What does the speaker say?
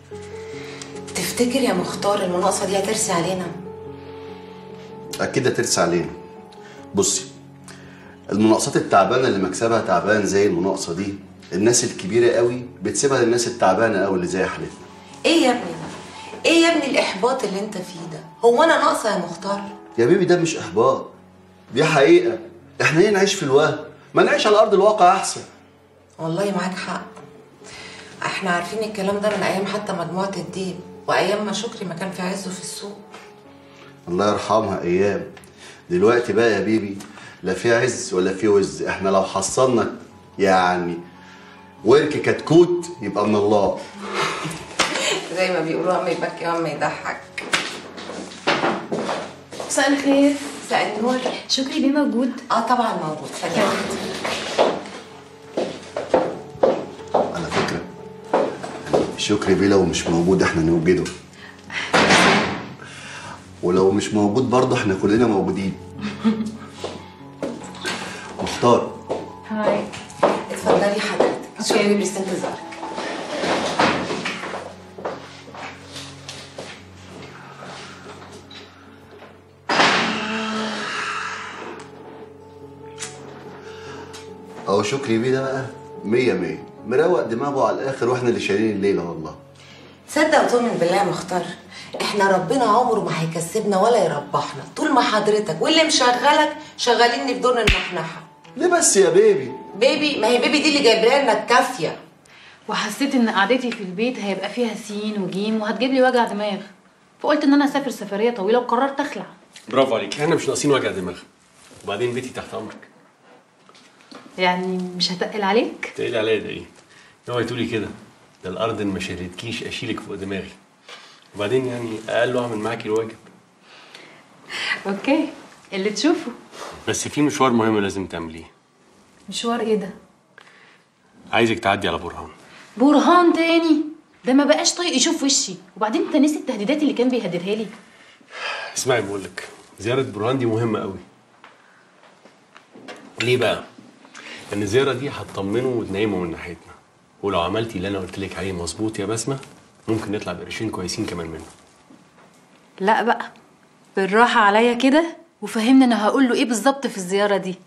تفتكر يا مختار المناقصه دي هترسي علينا اكيد هترسى علينا بصي المناقصات التعبانه اللي مكسبها تعبان زي المناقصه دي الناس الكبيره قوي بتسيبها للناس التعبانه قوي اللي زي حالتنا ايه يا ابني ايه يا ابني الاحباط اللي انت فيه ده هو انا ناقصه يا مختار يا بيبي ده مش احباط دي حقيقه احنا ليه نعيش في الوهم ما نعيش على ارض الواقع احسن والله معاك حق احنا عارفين الكلام ده من ايام حتى مجموعه الدين وايام ما شكري ما كان في عزه في السوق الله يرحمها ايام دلوقتي بقى يا بيبي لا في عز ولا في وز احنا لو حصلنا يعني ورك كتكوت يبقى من الله زي ما بيقولوا اما يبكي واما يضحك مساء الخير مساء النور شكري بيه موجود اه طبعا موجود ثانيه واحده على فكره شكري بيه لو مش موجود احنا نوجده ولو مش موجود برضه احنا كلنا موجودين مختار هاي اتفضلي حضرتك شكري بيرسل انتظارك اهو شكري بيه ده بقى مية مية مروق دماغه على الاخر واحنا اللي شايلين الليله والله تصدق وتؤمن بالله يا مختار احنا ربنا عمره ما هيكسبنا ولا يربحنا طول ما حضرتك واللي مشغلك شغالين في دور النحنحه ليه بس يا بيبي بيبي ما هي بيبي دي اللي جايبه لنا الكافيه وحسيت ان قعدتي في البيت هيبقى فيها سين وجيم وهتجيب لي وجع دماغ فقلت ان انا اسافر سفريه طويله وقررت اخلع برافو عليك احنا مش ناقصين وجع دماغ وبعدين بيتي تحت امرك يعني مش هتقل عليك تقلي عليا ده ايه اوعي تقولي كده ده الارض إن ما شالتكيش اشيلك فوق دماغي وبعدين يعني اقل اعمل معاكي الواجب اوكي اللي تشوفه بس في مشوار مهم لازم تعمليه مشوار ايه ده عايزك تعدي على برهان برهان تاني ده ما بقاش طايق يشوف وشي وبعدين انت نسي التهديدات اللي كان بيهددها لي اسمعي بقول لك زياره برهان دي مهمه قوي ليه بقى لان الزياره دي هتطمنه وتنيمه من ناحيتنا ولو عملتي اللي انا قلت لك عليه مظبوط يا بسمه ممكن نطلع بقرشين كويسين كمان منه لا بقى بالراحه عليا كده وفهمني انا هقول له ايه بالظبط في الزياره دي